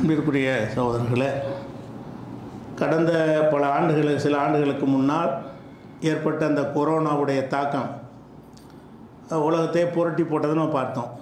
அன்பிற்குரிய சகோதரர்களே கடந்த பல ஆண்டுகள் சில ஆண்டுகளுக்கு முன்னால் ஏற்பட்ட அந்த கொரோனாவுடைய தாக்கம் அஹ், உலகத்தை புரட்டி போட்டதை நம்ம பார்த்தோம்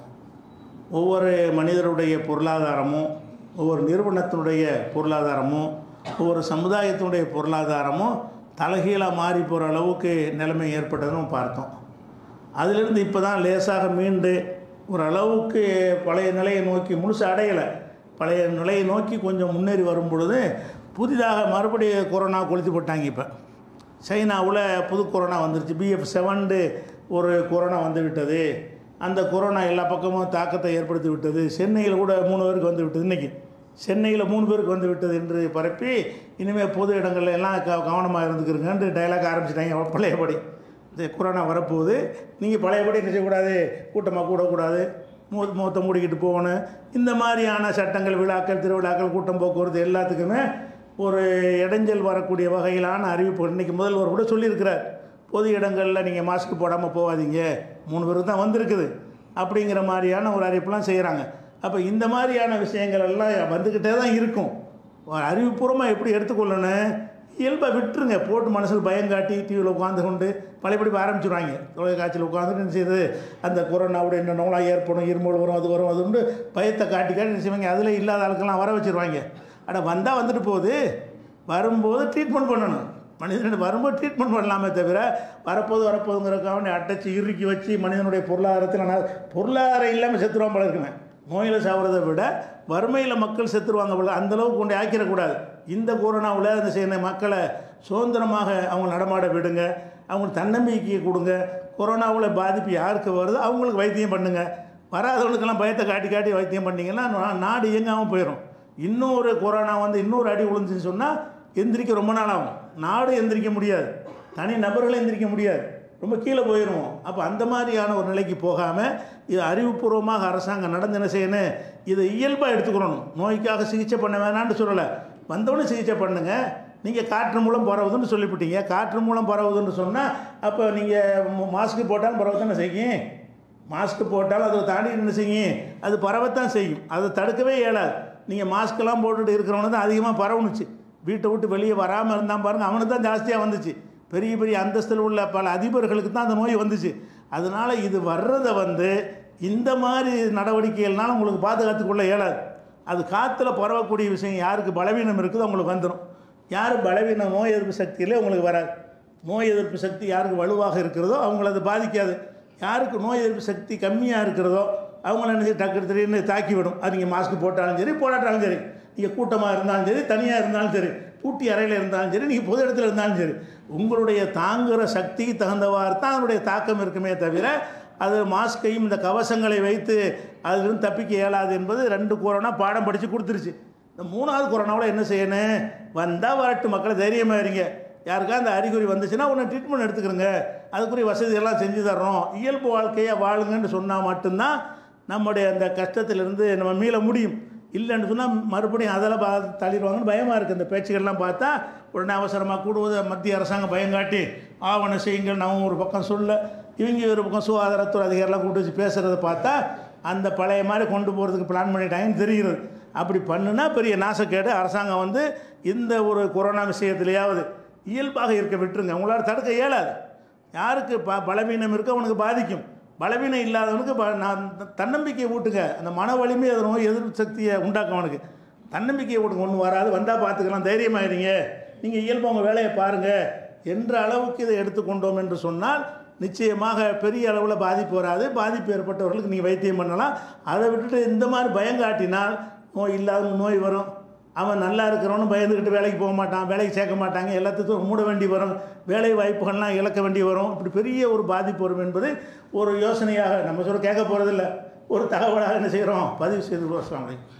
ஒவ்வொரு மனிதருடைய பொருளாதாரமும் ஒவ்வொரு நிறுவனத்தினுடைய பொருளாதாரமும் ஒவ்வொரு சமுதாயத்தினுடைய பொருளாதாரமும் தலைகீழாக மாறி போகிற அளவுக்கு நிலைமை ஏற்பட்டதை நம்ம பார்த்தோம் அதிலிருந்து இப்போ தான் லேசாக மீண்டு ஒரு அளவுக்கு பழைய நிலையை நோக்கி முழுசு அடையலை பழைய நிலையை நோக்கி கொஞ்சம் முன்னேறி வரும் பொழுது புதிதாக மறுபடியும் கொரோனா கொளுத்தி போட்டாங்க இப்போ சைனாவில் புது கொரோனா வந்துருச்சு பிஎஃப் செவன்டு ஒரு கொரோனா வந்து விட்டது அந்த கொரோனா எல்லா பக்கமும் தாக்கத்தை ஏற்படுத்தி விட்டது சென்னையில் கூட மூணு பேருக்கு வந்து விட்டது இன்றைக்கி சென்னையில் மூணு பேருக்கு வந்து விட்டது என்று பரப்பி இனிமேல் பொது இடங்கள்ல எல்லாம் க கவனமாக இருந்துக்கிறங்கன்ட்டு டைலாக் ஆரம்பிச்சிட்டாங்க பழையபடி இந்த கொரோனா வரப்போகுது நீங்கள் பழையபடி என்ன செய்யக்கூடாது கூட்டமாக கூடக்கூடாது மூ முகத்தை மூடிக்கிட்டு போகணும் இந்த மாதிரியான சட்டங்கள் விழாக்கள் திருவிழாக்கள் கூட்டம் போக்குவரத்து எல்லாத்துக்குமே ஒரு இடைஞ்சல் வரக்கூடிய வகையிலான அறிவிப்பு இன்றைக்கி முதல்வர் கூட சொல்லியிருக்கிறார் பொது இடங்களில் நீங்கள் மாஸ்க் போடாமல் போகாதீங்க மூணு பேருக்கு தான் வந்திருக்குது அப்படிங்கிற மாதிரியான ஒரு அறிவிப்புலாம் செய்கிறாங்க அப்போ இந்த மாதிரியான விஷயங்கள் எல்லாம் வந்துக்கிட்டே தான் இருக்கும் ஒரு அறிவுபூர்வமாக எப்படி எடுத்துக்கொள்ளணும் இயல்பாக விட்டுருங்க போட்டு மனசில் பயம் காட்டி டிவியில் உட்காந்து கொண்டு பழையபடி ஆரம்பிச்சிடுவாங்க தொலைக்காட்சியில் உட்காந்துட்டு என்ன செய்யுது அந்த கொரோனாவுடைய என்ன நோளாக ஏற்படும் இருமல் வரும் அது வரும் அது உண்டு பயத்தை காட்டி காட்டி என்ன செய்வாங்க அதில் இல்லாத ஆளுக்கெல்லாம் வர வச்சிருவாங்க அட வந்தால் வந்துட்டு போகுது வரும்போது ட்ரீட்மெண்ட் பண்ணணும் மனிதனுடைய வரும்போது ட்ரீட்மெண்ட் பண்ணலாமே தவிர வரப்போது வரப்போதுங்கிறக்காக அடைச்சி இறுக்கி வச்சு மனிதனுடைய பொருளாதாரத்தில் நான் பொருளாதாரம் இல்லாமல் செத்துருவான் போல இருக்குமே நோயில் சாப்பிட்றதை விட வறுமையில் மக்கள் செத்துருவாங்க போல அந்த அளவுக்கு கொண்டு ஆக்கிடக்கூடாது இந்த கொரோனாவில் அந்த செய்ய மக்களை சுதந்திரமாக அவங்க நடமாட விடுங்க அவங்களுக்கு தன்னம்பிக்கையை கொடுங்க கொரோனாவில் பாதிப்பு யாருக்கு வருதோ அவங்களுக்கு வைத்தியம் பண்ணுங்க வராதவங்களுக்கெல்லாம் பயத்தை காட்டி காட்டி வைத்தியம் பண்ணிங்கன்னா நா- நாடு இயங்காமல் போயிடும் இன்னொரு கொரோனா வந்து இன்னொரு அடி விழுந்துச்சுன்னு சொன்னால் எந்திரிக்க ரொம்ப நாள் ஆகும் நாடு எந்திரிக்க முடியாது தனி நபர்களை எந்திரிக்க முடியாது ரொம்ப கீழே போயிடுவோம் அப்போ அந்த மாதிரியான ஒரு நிலைக்கு போகாமல் இது அறிவுபூர்வமாக அரசாங்கம் நடந்து என்ன செய்யணும் இதை இயல்பாக எடுத்துக்கிறணும் நோய்க்காக சிகிச்சை பண்ண வேணான்னு சொல்லலை வந்தவொடனே சிகிச்சை பண்ணுங்க நீங்கள் காற்று மூலம் பரவுதுன்னு சொல்லிவிட்டீங்க காற்று மூலம் பரவுதுன்னு சொன்னால் அப்போ நீங்கள் மாஸ்க் போட்டாலும் பரவ தானே செய்யும் மாஸ்க் போட்டாலும் அதை தாண்டி என்ன செய்யும் அது பரவத்தான் செய்யும் அதை தடுக்கவே இயலாது நீங்கள் மாஸ்க்கெல்லாம் போட்டுட்டு இருக்கிறவனு தான் அதிகமாக பரவுனுச்சு வீட்டை விட்டு வெளியே வராமல் இருந்தான் பாருங்கள் அவனுக்கு தான் ஜாஸ்தியாக வந்துச்சு பெரிய பெரிய அந்தஸ்தில் உள்ள பல அதிபர்களுக்கு தான் அந்த நோய் வந்துச்சு அதனால் இது வர்றதை வந்து இந்த மாதிரி நடவடிக்கைகள்னால உங்களுக்கு பாதுகாத்துக்கொள்ள இயலாது அது காற்றுல பரவக்கூடிய விஷயம் யாருக்கு பலவீனம் இருக்குதோ அவங்களுக்கு வந்துடும் யார் பலவீனம் நோய் எதிர்ப்பு சக்தியிலே உங்களுக்கு வராது நோய் எதிர்ப்பு சக்தி யாருக்கு வலுவாக இருக்கிறதோ அவங்கள அது பாதிக்காது யாருக்கு நோய் எதிர்ப்பு சக்தி கம்மியாக இருக்கிறதோ அவங்கள என்ன செய்யும் டக்கு திடீர்னு தாக்கி விடும் அது நீங்கள் மாஸ்க் போட்டாலும் சரி போடாட்டாலும் சரி நீங்கள் கூட்டமாக இருந்தாலும் சரி தனியாக இருந்தாலும் சரி பூட்டி அறையில் இருந்தாலும் சரி நீங்கள் பொது இடத்துல இருந்தாலும் சரி உங்களுடைய தாங்குகிற சக்திக்கு தகுந்தவாறு தான் அதனுடைய தாக்கம் இருக்குமே தவிர அது மாஸ்கையும் இந்த கவசங்களை வைத்து அதிலிருந்து தப்பிக்க இயலாது என்பது ரெண்டு கொரோனா பாடம் படித்து கொடுத்துருச்சு இந்த மூணாவது கொரோனாவில் என்ன செய்யணும் வந்தால் வரட்டு மக்களை தைரியமாக இருங்க யாருக்கா அந்த அறிகுறி வந்துச்சுன்னா உடனே ட்ரீட்மெண்ட் எடுத்துக்கிறோங்க அதுக்குரிய வசதியெல்லாம் செஞ்சு தர்றோம் இயல்பு வாழ்க்கையாக வாழுங்கன்னு சொன்னால் மட்டும்தான் நம்முடைய அந்த கஷ்டத்திலிருந்து நம்ம மீள முடியும் இல்லைன்னு சொன்னால் மறுபடியும் அதெல்லாம் பா தள்ளிடுவாங்கன்னு பயமாக இருக்குது இந்த பேச்சுக்கள்லாம் பார்த்தா உடனே அவசரமாக கூடுவது மத்திய அரசாங்கம் பயம் காட்டி ஆவணம் செய்யுங்கள் நம்ம ஒரு பக்கம் சொல்ல இவங்க ஒரு பக்கம் சுகாதாரத்துறை அதிகாரிலாம் கூப்பிட்டு வச்சு பேசுகிறத பார்த்தா அந்த பழைய மாதிரி கொண்டு போகிறதுக்கு பிளான் பண்ணிட்டாங்கன்னு தெரிகிறது அப்படி பண்ணுனா பெரிய நாசக்கேடு அரசாங்கம் வந்து இந்த ஒரு கொரோனா விஷயத்துலையாவது இயல்பாக இருக்க விட்டுருங்க உங்களால் தடுக்க இயலாது யாருக்கு ப பலவீனம் இருக்கோ அவனுக்கு பாதிக்கும் பலவீனம் இல்லாதவனுக்கு ப நான் தன்னம்பிக்கையை ஊட்டுங்க அந்த மன வலிமை அது நோய் எதிர்ப்பு சக்தியை உண்டாக்கும் அவனுக்கு தன்னம்பிக்கையை ஊட்டுங்க ஒன்றும் வராது வந்தால் பார்த்துக்கலாம் தைரியமாயிருங்க நீங்கள் இயல்பு உங்கள் வேலையை பாருங்கள் என்ற அளவுக்கு இதை எடுத்துக்கொண்டோம் என்று சொன்னால் நிச்சயமாக பெரிய அளவில் பாதிப்பு வராது பாதிப்பு ஏற்பட்டவர்களுக்கு நீங்கள் வைத்தியம் பண்ணலாம் அதை விட்டுட்டு இந்த மாதிரி பயம் காட்டினால் நோய் இல்லாத நோய் வரும் அவன் நல்லா இருக்கிறவனும் பயந்துக்கிட்டு வேலைக்கு போக மாட்டான் வேலைக்கு சேர்க்க மாட்டாங்க எல்லாத்துக்கும் மூட வேண்டி வரும் வேலை வாய்ப்புகள்லாம் இழக்க வேண்டி வரும் இப்படி பெரிய ஒரு பாதிப்பு வரும் என்பது ஒரு யோசனையாக நம்ம சொல்ல கேட்க போகிறதில்ல ஒரு தகவலாக என்ன செய்கிறோம் பதிவு செய்து அஸ்ஸலாமு அலைக்கும்